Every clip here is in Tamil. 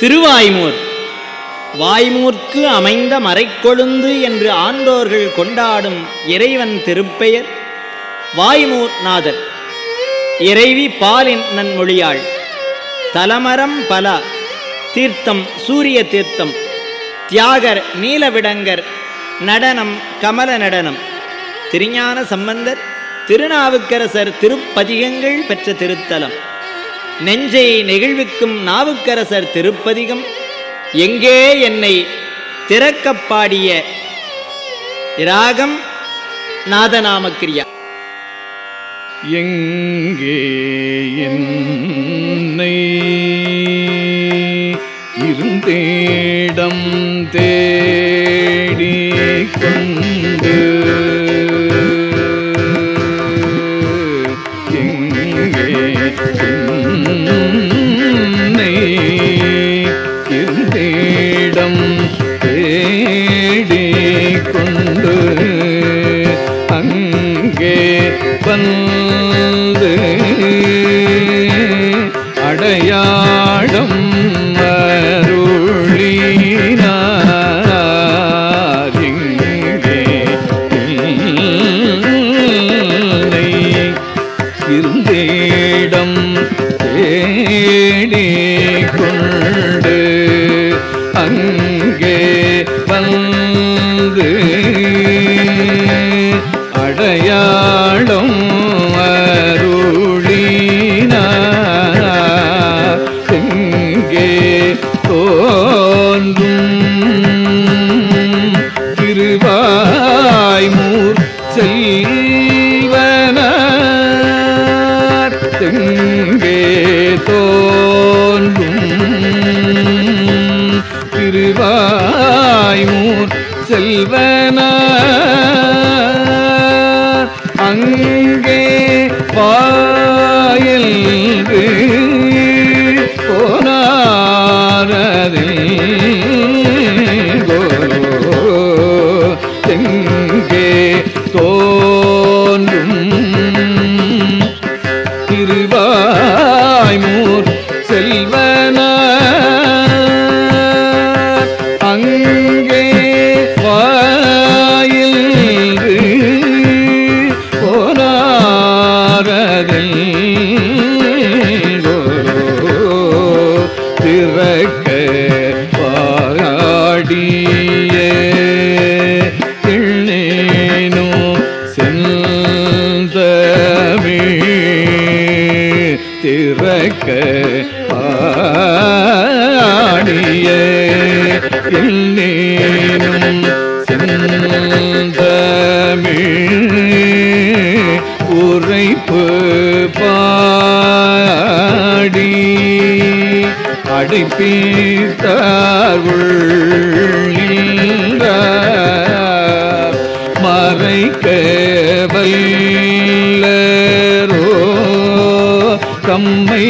திருவாய்மூர் வாய்மூர்க்கு அமைந்த மறைக்கொழுந்து என்று ஆண்டோர்கள் கொண்டாடும் இறைவன் திருப்பெயர் வாய்மூர் நாதர் இறைவி பாலின் நன்மொழியாள் தலமரம் பல தீர்த்தம் சூரிய தீர்த்தம் தியாகர் நீலவிடங்கர் நடனம் கமல நடனம் திருஞான சம்பந்தர் திருநாவுக்கரசர் திருப்பதிகங்கள் பெற்ற திருத்தலம் நெஞ்சை நெகிழ்விக்கும் நாவுக்கரசர் திருப்பதிகம் எங்கே என்னை திறக்கப் பாடிய ராகம் நாதநாமக்கிரியா எங்கே என்னை இருந்தேடம் தேடி கொண்டு எங்கே என்னை இருந்தேடம் தேடி கொண்டு அங்கே வந்து அடையாளம் அருளினார் இங்கே இல்லை இருந்தேடம் தேடி கொண்டு அங்கே வந்து அடையாளம் அருளினார் எங்கே தோன்றும் திருவாய்மூர் செல்வனார் எங்கே தோன்றும் திருவாய்மூர் செல்வனார் அங்கே வாயில் போனாரதில் தெங்கே தோன்றும் திருவாய்மூர் செல்வனார் அங்கே வாயில் போனாரதில் திறக்க பாடிய எண்ணேனோ செந்தமிழ் திறக்க பாடிய எண்ணேனும் செந்தமிழ் உரைப்பு பாடி அடைப்பீத்தார் உள்ளின்றார் மறைக்க வல்லரோ தம்மை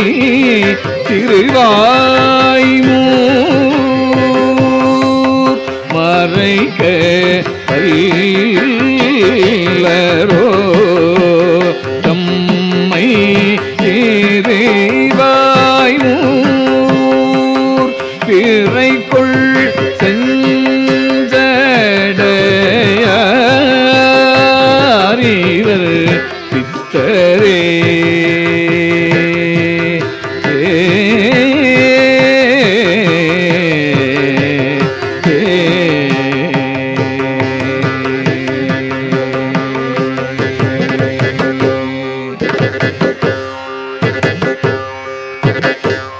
திருவாய்மூர் மறைக்க வல்லரோ தம்மை திருவாய்மூர் பிறைக்குள் செஞ்சடையீவர் பித்தரே ஏ